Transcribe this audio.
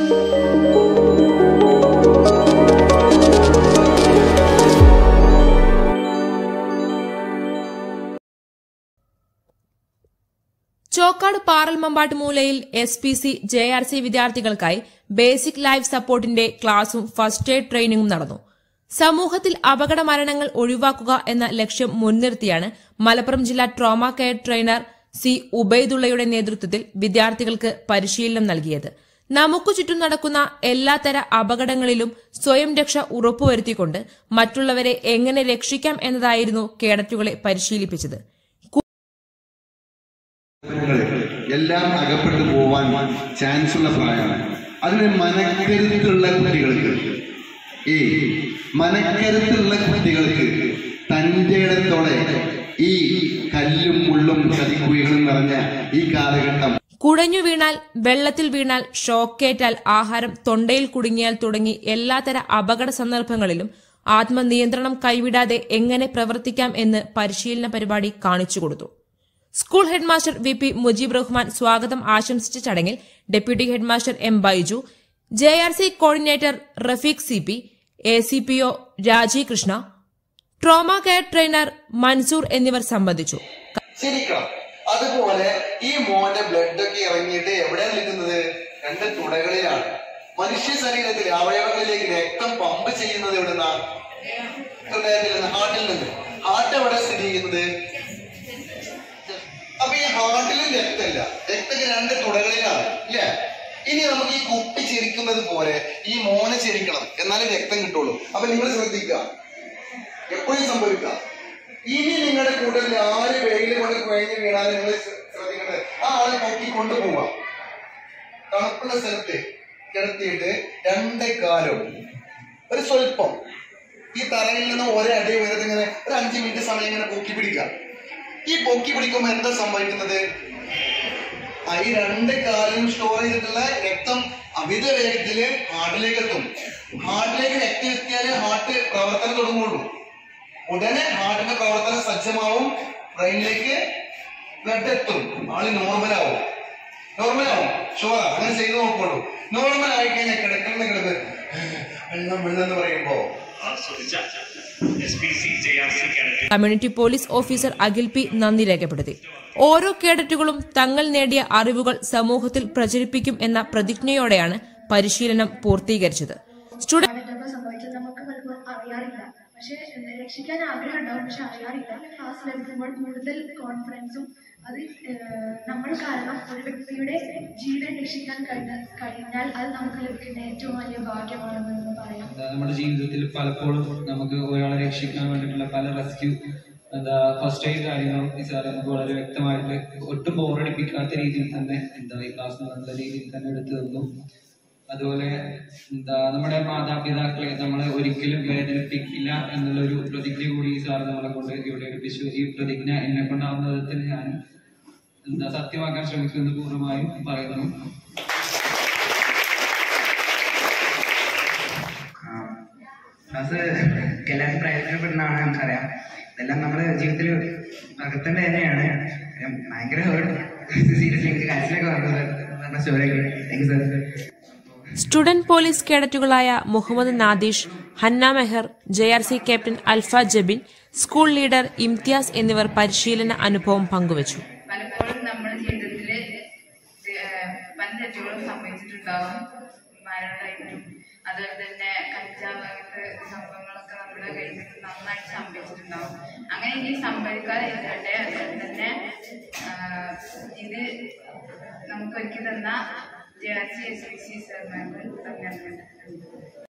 ചോക്കാട് പാറൽമമ്പാട്ട് മൂലയിൽ S P C J R C വിദ്യാർത്ഥികൾക്കായി ബേസിക് ലൈഫ് സപ്പോർട്ടിന്റെ ക്ലാസും ഫസ്റ്റ് എയ്ഡ് ട്രെയിനിങ്ങും നടന്നു സമൂഹത്തിൽ അപകട മരണങ്ങൾ ഒഴിവാക്കുക എന്ന ലക്ഷ്യം മുൻനിർത്തിയാണ് മലപ്പുറം ജില്ലാ ട്രോമ കെയർ ട്രെയിനർ സി ഉബൈദുള്ളയുടെ നേതൃത്വത്തിൽ വിദ്യാർത്ഥികൾക്ക് പരിശീലനം നൽകിയത് നമുക്ക് ചുറ്റും നടക്കുന്ന എല്ലാത്തര അപകടങ്ങളിലും സ്വയം രക്ഷ ഉറപ്പുവരുത്തിക്കൊണ്ട് മറ്റുള്ളവരെ എങ്ങനെ രക്ഷിക്കാം എന്നതായിരുന്നു കേഡറ്റുകളെ പരിശീലിപ്പിച്ചത് എല്ലാം അകപ്പെട്ടു പോവാൻ ചാൻസ് ഉള്ള പ്രായമാണ് അതിന് മനക്കരുത്തുള്ള കുട്ടികൾക്ക് ഈ മനക്കരുത്തുള്ള കുട്ടികൾക്ക് തൻ്റെ ഇടത്തോടെ ഈ കല്ലും മുള്ളും ചതിക്കുഴികളും നിറഞ്ഞ ഈ കാലഘട്ടം കുഴഞ്ഞു വീണാൽ വെള്ളത്തിൽ വീണാൽ ഷോക്കേറ്റാൽ ആഹാരം തൊണ്ടയിൽ കുടുങ്ങിയാൽ തുടങ്ങി എല്ലാത്തര അപകട സന്ദർഭങ്ങളിലും ആത്മനിയന്ത്രണം കൈവിടാതെ എങ്ങനെ പ്രവർത്തിക്കാം എന്ന് പരിശീലന പരിപാടി കാണിച്ചുകൊടുത്തു school headmaster V P Mujeeb Rahman സ്വാഗതം ആശംസിച്ച ചടങ്ങിൽ deputy headmaster M Baiju J R C coordinator Rafeeq C P A C P O Rajeev Krishna trauma care trainer Mansoor എന്നിവർ സംബന്ധിച്ചു ശരിക്കണം അതുപോലെ ഈ മോന്റെ ബ്ലഡ് ഒക്കെ ഇറങ്ങിയിട്ട് എവിടെയാണ് നിൽക്കുന്നത് രണ്ട് തുടകളിലാണ് മനുഷ്യ ശരീരത്തിൽ അവയവങ്ങളിലേക്ക് രക്തം പമ്പ് ചെയ്യുന്നത് എവിടുന്നാണ് ഹൃദയത്തിൽ നിന്ന് ഹാർട്ടിൽ നിന്ന് ഹാർട്ട് എവിടെ സ്ഥിതി ചെയ്യുന്നത് അപ്പൊ ഈ ഹാർട്ടിലും രക്തമില്ല രക്തം രണ്ട് തുടകളിലാണ് ഇല്ലേ ഇനി നമുക്ക് ഈ കുപ്പി ചിരിക്കുന്നത് പോലെ ഈ മോനെ ചിരിക്കണം എന്നാലേ രക്തം കിട്ടുള്ളൂ അപ്പൊ നിങ്ങൾ ശ്രദ്ധിക്കുക എപ്പോഴും സംഭവിക്കുക ഇനി നിങ്ങളുടെ കൂട്ടത്തിൽ ആര് വെയിൽ കൊണ്ട് കുഴഞ്ഞ് വീണാലും നിങ്ങൾ ശ്രദ്ധിക്കേണ്ടത് ആ ആളെ നോക്കി കൊണ്ടുപോവാം തണുപ്പുള്ള സ്ഥലത്ത് കിടത്തിയിട്ട് രണ്ട് കാലും ഒരു സ്വല്പം ഈ തറയിൽ നിന്ന് ഒരടി ഉയരത്തിൽ ഇങ്ങനെ ഒരു അഞ്ച് മിനിറ്റ് സമയം ഇങ്ങനെ പൊക്കി പിടിക്കാം ഈ പൊക്കി പിടിക്കുമ്പോൾ എന്താ സംഭവിക്കുന്നത് ആ ഈ രണ്ട് കാലും സ്റ്റോർ ചെയ്തിട്ടുള്ള രക്തം അമിത വേഗത്തില് ഹാർട്ടിലേക്ക് എത്തും ഹാർട്ടിലേക്ക് രക്തം എത്തിയാലേ ഹാർട്ട് പ്രവർത്തനം തുടങ്ങുള്ളൂ ഉടനെ ഹാർട്ടിന്റെ പ്രവർത്തനം സജ്ജമാവും ബ്രെയിനിലേക്ക് ബ്ലഡ് എത്തും ആള് നോർമൽ ആവും നോർമൽ ആവും ഷുവർ അങ്ങനെ ചെയ്ത് നോക്കുള്ളൂ നോർമൽ ആയി കഴിഞ്ഞാൽ കിടക്കുന്ന കിടന്ന് വെള്ളം വെള്ളം എന്ന് പറയുമ്പോ ആസ്വദിച്ച S P C J R C cadet community police officer Akhil P നന്ദി രേഖപ്പെടുത്തി ഓരോ കേഡറ്റുകളും തങ്ങൾ നേടിയ അറിവുകൾ സമൂഹത്തിൽ പ്രചരിപ്പിക്കും എന്ന പ്രതിജ്ഞയോടെയാണ് പരിശീലനം പൂർത്തീകരിച്ചത് സ്റ്റുഡന്റ് എന്തൊക്കെ സംഭവിച്ചത് നമുക്ക് പലപ്പോഴും അറിയാറില്ല പക്ഷെ ഏഹ്, രക്ഷിക്കാൻ ആഗ്രഹം ഉണ്ടാവും പക്ഷെ അറിയാറില്ല ക്ലാസ് ലഭിക്കുമ്പോൾ കൂടുതൽ കോൺഫിഡൻസും അത് ഏഹ്, നമ്മൾ കാരണം ഒരു വ്യക്തിയുടെ ജീവൻ രക്ഷിക്കാൻ കഴിഞ്ഞ കഴിഞ്ഞാൽ അത് നമുക്ക് ലഭിക്കുന്ന ഏറ്റവും വലിയ ഭാഗ്യമാണെന്ന് പറയാം എന്താ നമ്മുടെ ജീവിതത്തിൽ പലപ്പോഴും നമുക്ക് ഒരാളെ രക്ഷിക്കാൻ വേണ്ടിയിട്ടുള്ള പല റെസ്ക്യൂ എന്താ ഫസ്റ്റ് എയ്ഡ് കാര്യങ്ങളും ഈ സാറ് നമുക്ക് വളരെ വ്യക്തമായിട്ട് ഒട്ടും ബോറടിപ്പിക്കാത്ത രീതിയിൽ തന്നെ എന്താ ഈ ക്ലാസ് നല്ല രീതിയിൽ തന്നെ എടുത്തു തന്നു അതുപോലെ എന്താ നമ്മുടെ മാതാപിതാക്കളെ നമ്മൾ ഒരിക്കലും വേദനിപ്പിക്കില്ല എന്നുള്ള ഒരു പ്രതിജ്ഞ കൂടി ഈ സാറ് നമ്മളെ കൊണ്ട് ഇവിടെ എടുപ്പിച്ചു ഈ പ്രതിജ്ഞ എന്നെ കൊണ്ടാവുന്ന വിധത്തിൽ ഞാൻ എന്താ സത്യമാക്കാൻ ശ്രമിക്കുമെന്ന് പൂർണ്ണമായും പറയുന്നു ക്ലാസ് എല്ലാവർക്കും പ്രയോജനപ്പെടുന്നതാണ് നമുക്കറിയാം ഇതെല്ലാം നമ്മുടെ ജീവിതത്തിൽ പകർത്തേണ്ട തന്നെയാണ് കാര്യം ഭയങ്കര ഹേർഡ് സീരിയസ്ലി എനിക്ക് കരച്ചിലൊക്കെ വന്നത് പറഞ്ഞ സ്റ്റോറിയൊക്കെ thank you sir student police കേഡറ്റുകളായ Muhammad Nadeesh Hanna Meher J R C captain Alfa Jabin school leader Imthiyas എന്നിവർ പരിശീലന അനുഭവം പങ്കുവച്ചു പലപ്പോഴും നമ്മുടെ ജീവിതത്തിൽ പല തെറ്റുകളും സംഭവിച്ചിട്ടുണ്ടാവും മരണമായിട്ടും അതുപോലെ തന്നെ കഞ്ചാവ് അങ്ങനത്തെ സംഭവങ്ങളൊക്കെ നമ്മുടെ കയ്യിൽ നന്നായിട്ട് സംഭവിച്ചിട്ടുണ്ടാവും അങ്ങനെ ഇനി സംഭവിക്കാതിരിക്കട്ടെ അതുപോലെ തന്നെ ആ, ഇത് നമുക്ക് ഒരുക്കി തന്ന J R C S P C സാർമാർക്ക് അഭിനന്ദനം